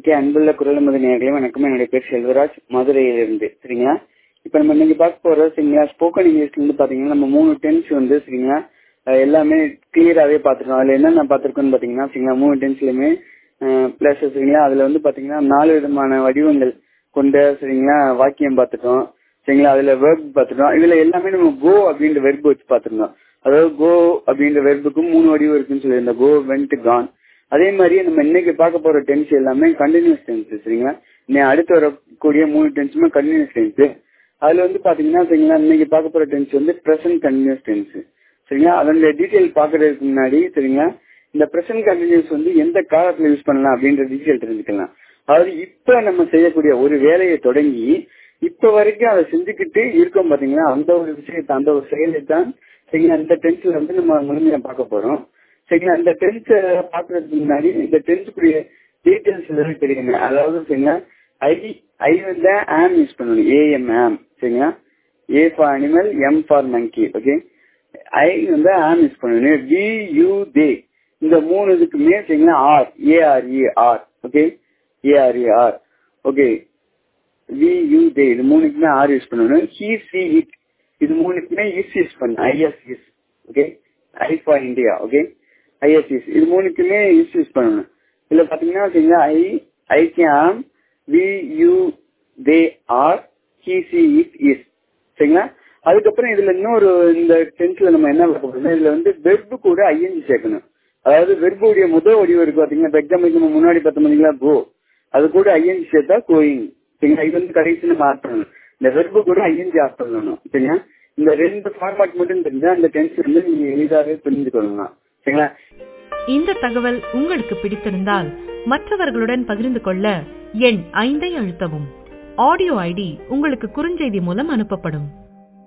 okay அன்புள்ள குரல் மது நேர்களே வணக்கம் என்னுடைய பேர் செல்வராஜ் மதுரையிலிருந்து சரிங்களா இப்போ நம்ம இன்னைக்கு பார்க்க போறோம் சரிங்களா ஸ்போக்கன் இங்கிலீஷ்ல இருந்து பாத்தீங்கன்னா நம்ம மூணு டென்ஸ் வந்து சரிங்களா அஹ் எல்லாமே கிளியராகவே பார்த்துருக்கோம் அதுல என்னென்ன பார்த்துருக்கோம்னு பாத்தீங்கன்னா சரிங்களா மூணு டென்ஸ்லயுமே பிளஸ் சரிங்களா அதுல வந்து பாத்தீங்கன்னா நாலு விதமான வடிவங்கள் கொண்ட சரிங்களா வாக்கியம் பார்த்துட்டோம் சரிங்களா அதுல வெர்ப் பார்த்துட்டோம் இதுல எல்லாமே நம்ம கோ அப்படின்ற வெர்ப் வச்சு பார்த்துருந்தோம் அதாவது கோ அப்படின்ற வெர்புக்கும் மூணு வடிவம் இருக்குன்னு சொல்லியிருந்தோம் கோ வென்ட் கான் அதே மாதிரி நம்ம இன்னைக்கு பார்க்க போற டென்ஸ் எல்லாமே கண்டினியூஸ் டென்ஸ் சரிங்களா இன்னும் அடுத்து வரக்கூடிய மூணு டென்ஸுமே கண்டினியூஸ் டென்ஸ் அதுல வந்து பாத்தீங்கன்னா சரிங்களா இன்னைக்கு பார்க்க போற டென்ஸ் வந்து பிரசன்ட் கண்டினியூஸ் டென்ஸ் சரிங்களா அதனுடைய டீட்டெயில் பாக்குறதுக்கு முன்னாடி சரிங்களா இந்த பிரசன்ட் கண்டினியூஸ் வந்து எந்த காலத்துல யூஸ் பண்ணலாம் அப்படின்ற டீட்டெயில் தெரிஞ்சுக்கலாம் அதாவது இப்ப நம்ம செய்யக்கூடிய ஒரு வேலையை தொடங்கி இப்ப வரைக்கும் அதை செஞ்சுக்கிட்டு இருக்கோம் பாத்தீங்களா அந்த ஒரு விஷயத்தை அந்த ஒரு செயலை தான் சரிங்களா இந்த டென்ஸ்ல வந்து நம்ம முழுமையா பார்க்க போறோம் சரிங்களா இந்த டென்ஸ் பாக்குறதுக்கு முன்னாடி இந்த டென்ஸுக்குரிய டீட்டெயில்ஸ் எல்லாம் தெரியுங்க அதாவது சரிங்களா ஐ ஐ வந்து ஆம் யூஸ் பண்ணணும் ஏஎம் ஆம் சரிங்களா A for animal M for monkey okay I வந்து ஆம் யூஸ் பண்ணணும் வி யூ தே இந்த மூணு இதுக்குமே சரிங்களா R ARE R okay ARE R okay we you they இது மூணுக்குமே ஆர் யூஸ் பண்ணணும் ஹி சி இட் இது மூணுக்குமே இஸ் யூஸ் பண்ணணும் IS is okay I for India okay IS is இது மூணுக்குமே இஸ் யூஸ் பண்ணணும் இதுல பாத்தீங்கன்னா சரிங்களா I I came we you they are he she it is சரிங்களா அதுக்கப்புறம் இதுல இன்னொரு இந்த டென்ஸ்ல நம்ம என்ன பார்க்க போறோம் இதுல வந்து வெர்பு கூட ஐஎன்ஜி சேர்க்கணும் அதாவது வெர்புடைய முதல் வடிவம் இருக்கு பாத்தீங்கன்னா இப்போ எக்ஸாம்பிளுக்கு நம்ம முன்னாடி பார்த்த பார்த்தீங்களா கோ அது கூட ஐஎன்ஜி சேர்த்தா கோயிங் சரிங்களா இது வந்து கடைசி நம்ம ஆட் பண்ணணும் இந்த வெர்பு கூட ஐஎன்ஜி ஆட் பண்ணணும் சரிங்களா இந்த ரெண்டு ஃபார்மாட் மட்டும் தெரிஞ்சா அந்த டென்ஸ் வந்து நீங்க எளிதாகவே புரிஞ்சுக்கொள்ளலாம் சரிங்களா இந்த தகவல் உங்களுக்கு பிடித்திருந்தால் மற்றவர்களுடன் பகிர்ந்து கொள்ள எண் ஐந்தை அழுத்தவும் ஆடியோ ஐடி உங்களுக்கு குறுஞ்செய்தி மூலம் அனுப்பப்படும்